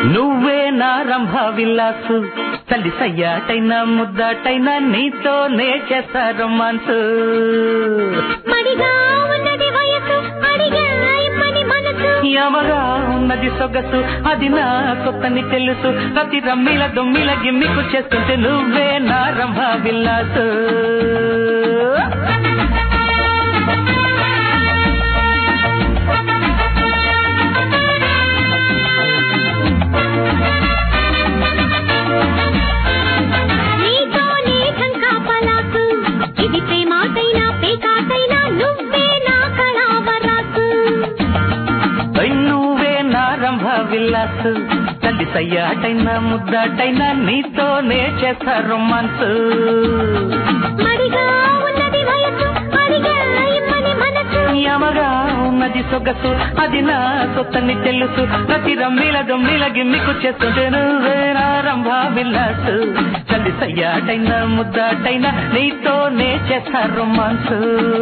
నువ్వే నా రంభ విల్లాసు తల్లి సయ్యాటైనా ముద్దాటైనా నీతోనే చేస్తా రొమాన్స్ మడిగా ఉన్నది వయసు అడిగా ఇమ్మని మనసు యమగా ఉన్నది సొగసు అది నా కొత్తని తెలుసు ప్రతి రమ్మిల దొమ్మిల గిమ్మికు చేస్తుంటే నువ్వే నా రంభ విల్లాసు నీతోనే ఢంకా పలాసు ఇది ప్రేమాటైనా పేకాటైనా నువ్వే నా కళావరాసు నువ్వే నా రంభ విల్లాసు తల్లి సయ్యాటైనా ముద్దాటైనా నీతోనే చేస్తా రొమాన్స్ మడిగా ఉన్నది వయసు అడిగా ఇమ్మని మనసు యమగా ఉన్నది సొగసు అది నా కొత్తని తెలుసు ప్రతి రమ్మిల దొమ్మిల గిమ్మికు చేస్తుంటే నువ్వే నా రంభ విల్లాసు తల్లి సయ్యాటైనా ముద్దాటైనా నీతోనే చేస్తా రొమాన్స్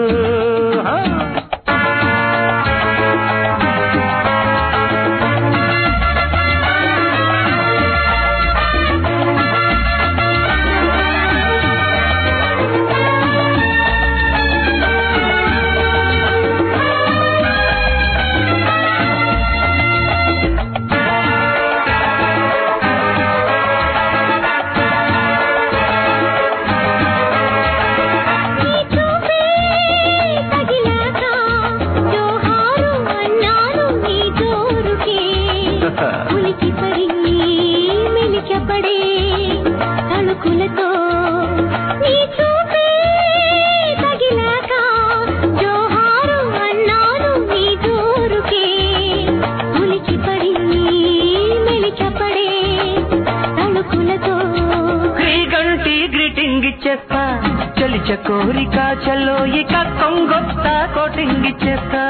నీ చూపే తగిలాక జోహారు అన్నాను నీ జోరుకే ఉలికి పడి మెలికపడే తళుకులతో నీ చూపే తగిలాక జోహారు అన్నాను నీ జోరుకే ఉలికి పడి మెలికపడే తళుకులతో గంటి గ్రీటింగ్ ఇచ్చేస్తా చలిచ కోరిక చలో ఇక కొంగొత్త కోటింగ్ ఇచ్చేస్తా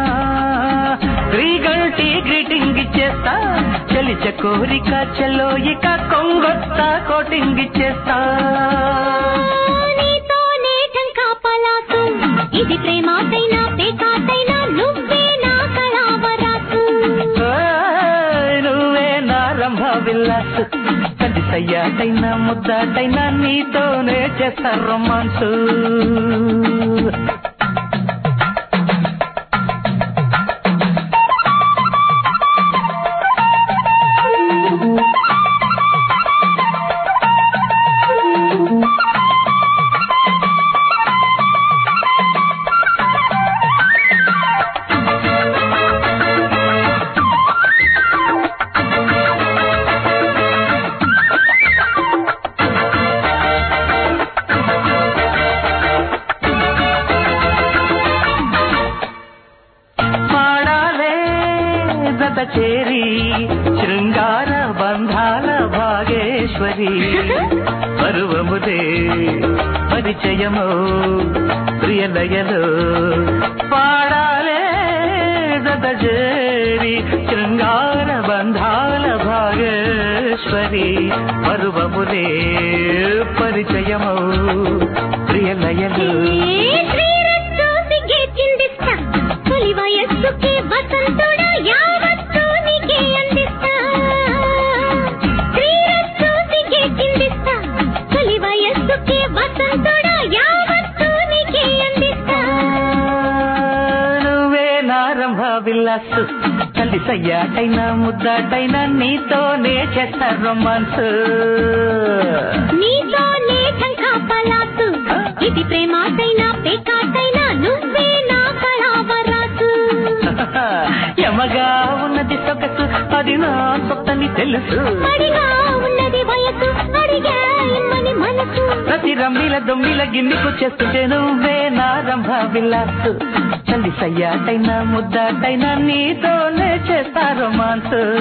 గంటి గ్రీటింగ్ ఇచ్చేస్తా చలిచ కోరిక చలో ఇక కొంగొత్త కోటింగ్ ఇచ్చేస్తా నీతోనే ఢంకా పలాసు ఇది ప్రేమాటైనా పేకాటైనా నువ్వే నా కళావరాసు ఓయ్, నువ్వే నా రంభ విల్లాసు తల్లి సయ్యాటైనా ముద్దాటైనా నీతోనే చేస్తా రొమాన్సు పాడాలే జత చేరి శృంగార బంధాల భాగేశ్వరి పరువముదే పరిచయము ప్రియలయలు పాడాలే జత చేరి శృంగార బంధాల భాగేశ్వరి పరువముదే పరిచయము ప్రియలయలు ఏ శ్రీరస్తు సిగ్గే చిందిస్తా తొలి వయస్సుకి వసంతుడా యావత్తు నీకే అందిస్తా శ్రీరస్తు సిగ్గే చిందిస్తా తొలి వయస్సుకి వసంతుడా యావత్తు నీకే అందిస్తా నువ్వే నారంభ విల్లాసు తల్లి సయ్యాటైనా ముద్దాటైనా నీతోనే చేస్తా రొమాన్స్ నీతోనే ఢంకా పలాసు ఇది ప్రేమాటైనా పేకాటైనా నువ్వే నా కళావరాసు యమగా ఉన్నది సొగసు అది నా సొత్తని తెలుసు మడిగా ఉన్నది వయసు అడిగా ఇమ్మని మనసు ప్రతి రమ్మిల దొమ్మిల గిమ్మికు చేస్తుంటే నువ్వే నారంభ విల్లాసు తల్లి సయ్యాటైనా ముద్దాటైనా నీతోనే చేస్తా రొమాన్స్